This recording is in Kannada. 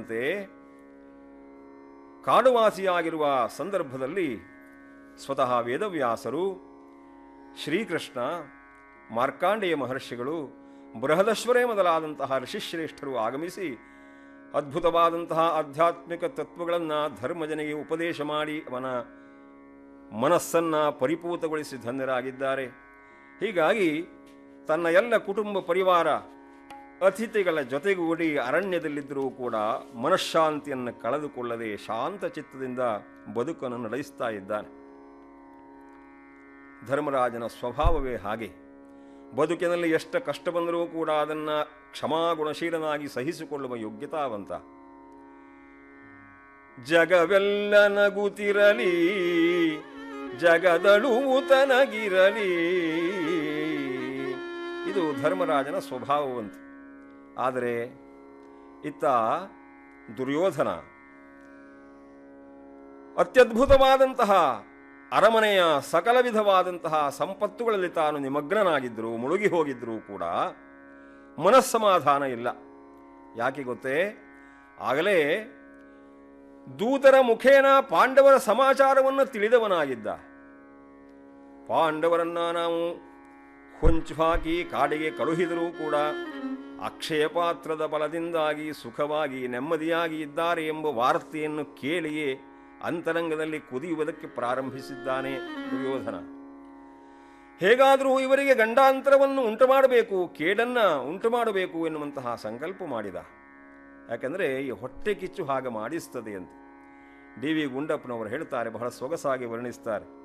ಹೇಳಿದಂತೆ ಕಾಡುವಾಸಿಯಾಗಿರುವ ಸಂದರ್ಭದಲ್ಲಿ ಸ್ವತಃ ವೇದವ್ಯಾಸರು ಶ್ರೀಕೃಷ್ಣ ಮಾರ್ಕಾಂಡೇಯ ಮಹರ್ಷಿಗಳು ಬೃಹದಶ್ವರೇ ಮೊದಲಾದಂತಹ ಋಷಿಶ್ರೇಷ್ಠರು ಆಗಮಿಸಿ ಅದ್ಭುತವಾದಂತಹ ಆಧ್ಯಾತ್ಮಿಕ ತತ್ವಗಳನ್ನು ಧರ್ಮಜನಿಗೆ ಉಪದೇಶ ಮಾಡಿ ಅವನ ಮನಸ್ಸನ್ನು ಪರಿಪೂತಗೊಳಿಸಿ ಧನ್ಯರಾಗಿದ್ದಾರೆ ಹೀಗಾಗಿ ತನ್ನ ಎಲ್ಲ ಕುಟುಂಬ ಪರಿವಾರ ಅತಿಥಿಗಳ ಜೊತೆಗೂಡಿ ಅರಣ್ಯದಲ್ಲಿದ್ದರೂ ಕೂಡ ಮನಃಶಾಂತಿಯನ್ನು ಕಳೆದುಕೊಳ್ಳದೆ ಶಾಂತ ಚಿತ್ತದಿಂದ ಬದುಕನ್ನು ನಡೆಸ್ತಾ ಇದ್ದಾನೆ ಧರ್ಮರಾಜನ ಸ್ವಭಾವವೇ ಹಾಗೆ ಬದುಕಿನಲ್ಲಿ ಎಷ್ಟು ಕಷ್ಟ ಬಂದರೂ ಕೂಡ ಅದನ್ನು ಕ್ಷಮಾಗುಣಶೀಲನಾಗಿ ಸಹಿಸಿಕೊಳ್ಳುವ ಯೋಗ್ಯತಾವಂತ ಜಗವೆಲ್ಲ ನಗುತ್ತಿರಲಿ ಜಗದಳುವುತನಗಿರಲಿ ಇದು ಧರ್ಮರಾಜನ ಸ್ವಭಾವವಂತ ಆದರೆ ಇತ್ತ ದುರ್ಯೋಧನ ಅತ್ಯದ್ಭುತವಾದಂತಹ ಅರಮನೆಯ ಸಕಲ ವಿಧವಾದಂತಹ ಸಂಪತ್ತುಗಳಲ್ಲಿ ತಾನು ನಿಮಗ್ನನಾಗಿದ್ದರೂ ಮುಳುಗಿ ಹೋಗಿದ್ದರೂ ಕೂಡ ಮನಸ್ಸಮಾಧಾನ ಇಲ್ಲ ಯಾಕೆ ಗೊತ್ತೇ ಆಗಲೇ ದೂತರ ಮುಖೇನ ಪಾಂಡವರ ಸಮಾಚಾರವನ್ನು ತಿಳಿದವನಾಗಿದ್ದ ಪಾಂಡವರನ್ನ ನಾವು ಹೊಂಚು ಹಾಕಿ ಕಾಡಿಗೆ ಕಳುಹಿದರೂ ಕೂಡ ಅಕ್ಷಯ ಪಾತ್ರದ ಬಲದಿಂದಾಗಿ ಸುಖವಾಗಿ ನೆಮ್ಮದಿಯಾಗಿ ಇದ್ದಾರೆ ಎಂಬ ವಾರ್ತೆಯನ್ನು ಕೇಳಿಯೇ ಅಂತರಂಗದಲ್ಲಿ ಕುದಿಯುವುದಕ್ಕೆ ಪ್ರಾರಂಭಿಸಿದ್ದಾನೆ ದುರ್ಯೋಧನ ಹೇಗಾದರೂ ಇವರಿಗೆ ಗಂಡಾಂತರವನ್ನು ಉಂಟು ಮಾಡಬೇಕು ಕೇಡನ್ನ ಉಂಟು ಮಾಡಬೇಕು ಎನ್ನುವಂತಹ ಸಂಕಲ್ಪ ಮಾಡಿದ ಯಾಕಂದರೆ ಈ ಹೊಟ್ಟೆ ಕಿಚ್ಚು ಹಾಗೆ ಮಾಡಿಸ್ತದೆ ಅಂತ ಡಿ ವಿ ಗುಂಡಪ್ಪನವರು ಹೇಳ್ತಾರೆ ಬಹಳ ಸೊಗಸಾಗಿ ವರ್ಣಿಸ್ತಾರೆ